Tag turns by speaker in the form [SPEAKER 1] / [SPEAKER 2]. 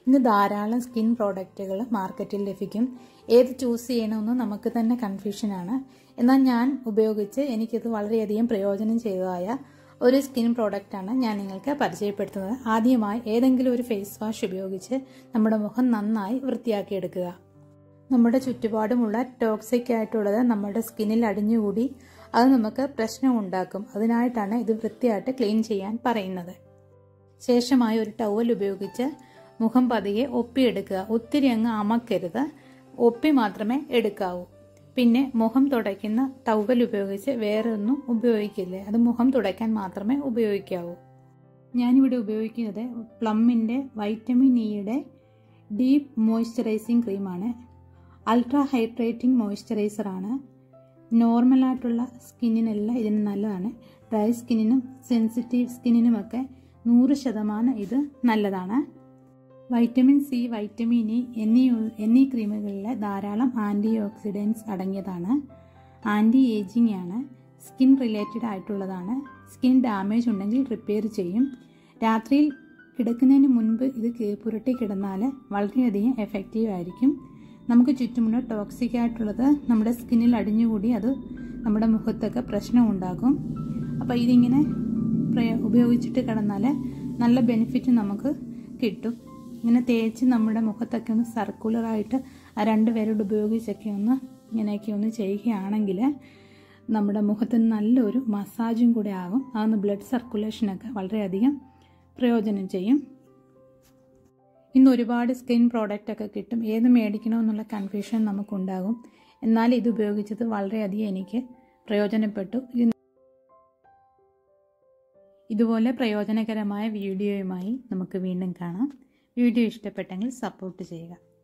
[SPEAKER 1] ഇന്ന് ധാരാളം സ്കിൻ പ്രോഡക്റ്റുകൾ മാർക്കറ്റിൽ ലഭിക്കും ഏത് ചൂസ് ചെയ്യണമെന്ന് നമുക്ക് തന്നെ കൺഫ്യൂഷനാണ് എന്നാൽ ഞാൻ ഉപയോഗിച്ച് എനിക്കിത് വളരെയധികം പ്രയോജനം ചെയ്തതായ ഒരു സ്കിൻ പ്രോഡക്റ്റാണ് ഞാൻ നിങ്ങൾക്ക് പരിചയപ്പെടുത്തുന്നത് ആദ്യമായി ഏതെങ്കിലും ഒരു ഫേസ് വാഷ് ഉപയോഗിച്ച് നമ്മുടെ മുഖം നന്നായി വൃത്തിയാക്കിയെടുക്കുക നമ്മുടെ ചുറ്റുപാടുമുള്ള ടോക്സിക് ആയിട്ടുള്ളത് നമ്മുടെ സ്കിന്നിൽ അടിഞ്ഞുകൂടി അത് നമുക്ക് പ്രശ്നം ഉണ്ടാക്കും അതിനായിട്ടാണ് ഇത് വൃത്തിയായിട്ട് ക്ലീൻ ചെയ്യാൻ പറയുന്നത് ശേഷമായി ഒരു ടവൽ ഉപയോഗിച്ച് മുഖം പതിയെ ഒപ്പിയെടുക്കുക ഒത്തിരി അങ്ങ് അമക്കരുത് ഒപ്പി മാത്രമേ എടുക്കാവൂ പിന്നെ മുഖം തുടയ്ക്കുന്ന ടവൽ ഉപയോഗിച്ച് വേറെ ഒന്നും ഉപയോഗിക്കില്ല അത് മുഖം തുടയ്ക്കാൻ മാത്രമേ ഉപയോഗിക്കാവൂ ഞാനിവിടെ ഉപയോഗിക്കുന്നത് പ്ലമ്മിൻ്റെ വൈറ്റമിൻ ഇയുടെ ഡീപ്പ് മോയ്സ്ചറൈസിങ് ക്രീമാണ് അൾട്രാ ഹൈഡ്രേറ്റിംഗ് മോയ്സ്ചറൈസറാണ് നോർമലായിട്ടുള്ള സ്കിന്നിനെല്ലാം ഇതിന് നല്ലതാണ് ഡ്രൈ സ്കിന്നിനും സെൻസിറ്റീവ് സ്കിന്നിനുമൊക്കെ നൂറ് ശതമാനം ഇത് നല്ലതാണ് വൈറ്റമിൻ സി വൈറ്റമിൻ ഇ എന്നീ എന്നീ ക്രീമുകളിൽ ധാരാളം ആൻറ്റി ഓക്സിഡൻസ് അടങ്ങിയതാണ് ആൻറ്റി ഏജിങ് ആണ് സ്കിൻ റിലേറ്റഡ് ആയിട്ടുള്ളതാണ് സ്കിൻ ഡാമേജ് ഉണ്ടെങ്കിൽ റിപ്പയർ ചെയ്യും രാത്രിയിൽ കിടക്കുന്നതിന് മുൻപ് ഇത് പുരട്ടി കിടന്നാൽ വളരെയധികം എഫക്റ്റീവ് ആയിരിക്കും നമുക്ക് ചുറ്റുമുള്ള ടോക്സിക് ആയിട്ടുള്ളത് നമ്മുടെ സ്കിന്നിൽ അടിഞ്ഞുകൂടി അത് നമ്മുടെ മുഖത്തൊക്കെ പ്രശ്നം ഉണ്ടാകും അപ്പോൾ ഇതിങ്ങനെ ഉപയോഗിച്ചിട്ട് കിടന്നാൽ നല്ല ബെനിഫിറ്റ് നമുക്ക് കിട്ടും ഇങ്ങനെ തേച്ച് നമ്മുടെ മുഖത്തൊക്കെ ഒന്ന് സർക്കുലറായിട്ട് ആ രണ്ട് പേരോട് ഉപയോഗിച്ചൊക്കെ ഒന്ന് ഇങ്ങനെയൊക്കെ ഒന്ന് ചെയ്യുകയാണെങ്കിൽ നമ്മുടെ മുഖത്തിന് നല്ലൊരു മസാജും കൂടെ ആകും അതൊന്ന് ബ്ലഡ് സർക്കുലേഷനൊക്കെ വളരെയധികം പ്രയോജനം ചെയ്യും ഇന്ന് ഒരുപാട് സ്കിൻ പ്രോഡക്റ്റ് ഒക്കെ കിട്ടും ഏത് മേടിക്കണമെന്നുള്ള കൺഫ്യൂഷൻ നമുക്കുണ്ടാകും എന്നാൽ ഇത് ഉപയോഗിച്ചത് വളരെയധികം എനിക്ക് പ്രയോജനപ്പെട്ടു ഇതുപോലെ പ്രയോജനകരമായ വീഡിയോയുമായി നമുക്ക് വീണ്ടും കാണാം വീഡിയോ ഇഷ്ടപ്പെട്ടെങ്കിൽ സപ്പോർട്ട് ചെയ്യുക